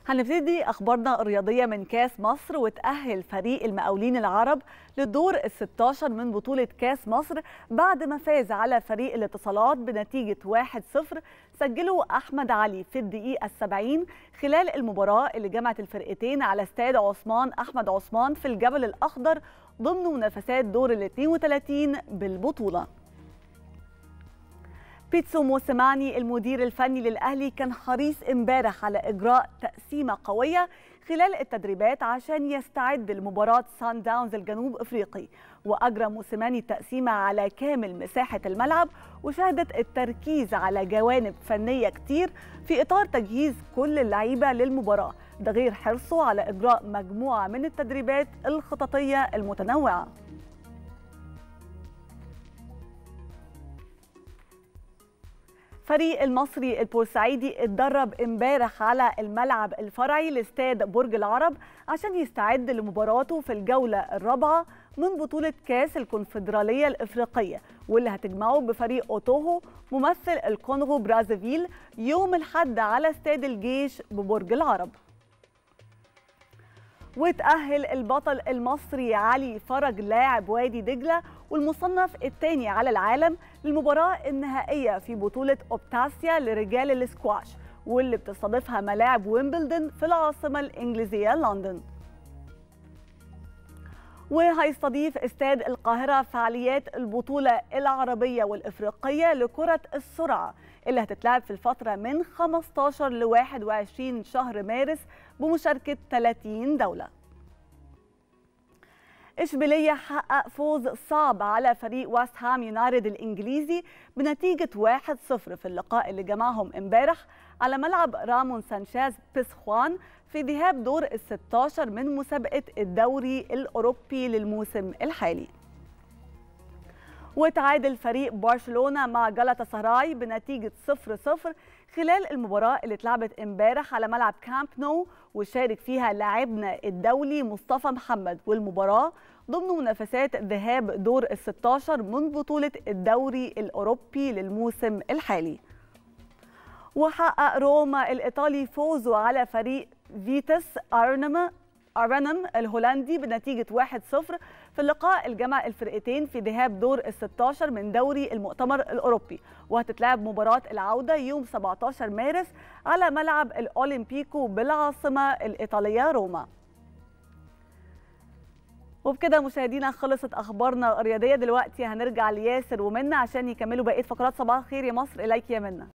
هنبتدي اخبارنا الرياضيه من كاس مصر وتاهل فريق المقاولين العرب للدور ال 16 من بطوله كاس مصر بعد ما فاز على فريق الاتصالات بنتيجه 1-0 سجله احمد علي في الدقيقه السبعين خلال المباراه اللي جمعت الفرقتين على استاد عثمان احمد عثمان في الجبل الاخضر ضمن منافسات دور ال 32 بالبطوله بيتسو موسيماني المدير الفني للأهلي كان حريص امبارح على إجراء تقسيمة قوية خلال التدريبات عشان يستعد لمباراة سان داونز الجنوب أفريقي وأجرى موسيماني التقسيمة على كامل مساحة الملعب وشهدت التركيز على جوانب فنية كتير في إطار تجهيز كل اللعيبة للمباراة ده غير حرصه على إجراء مجموعة من التدريبات الخططية المتنوعة فريق المصري البورسعيدي اتدرب امبارح على الملعب الفرعي لاستاد برج العرب عشان يستعد لمباراته في الجولة الرابعة من بطولة كاس الكونفدرالية الإفريقية واللي هتجمعه بفريق أوتوهو ممثل الكونغو برازافيل يوم الحد على استاد الجيش ببرج العرب وتأهل البطل المصري علي فرج لاعب وادي دجلة والمصنف الثاني على العالم للمباراة النهائية في بطولة أوبتاسيا لرجال الاسكواش واللي بتستضيفها ملاعب ويمبلدون في العاصمة الإنجليزية لندن وهيستضيف استاد القاهرة فعاليات البطولة العربية والإفريقية لكرة السرعة اللي هتتلعب في الفترة من 15 ل 21 شهر مارس بمشاركة 30 دولة إشبيلية حقق فوز صعب على فريق ويست هام يونايتد الإنجليزي بنتيجة 1-0 في اللقاء اللي جمعهم امبارح على ملعب رامون سانشيز بيسخوان في ذهاب دور ال 16 من مسابقة الدوري الأوروبي للموسم الحالي وتعادل فريق برشلونة مع جالاتا سراي بنتيجة 0-0 خلال المباراة اللي اتلعبت امبارح على ملعب كامب نو وشارك فيها لاعبنا الدولي مصطفى محمد والمباراة ضمن منافسات ذهاب دور ال 16 من بطولة الدوري الأوروبي للموسم الحالي وحقق روما الإيطالي فوزه على فريق فيتس أرنما أرنم الهولندي بنتيجة 1-0 في اللقاء الجمع الفرقتين في ذهاب دور ال 16 من دوري المؤتمر الأوروبي وهتتلعب مباراة العودة يوم 17 مارس على ملعب الأولمبيكو بالعاصمة الإيطالية روما وبكده مشاهدينا خلصت اخبارنا الرياضيه دلوقتي هنرجع لياسر ومنى عشان يكملوا بقيه فقرات صباح الخير يا مصر اليك يا منى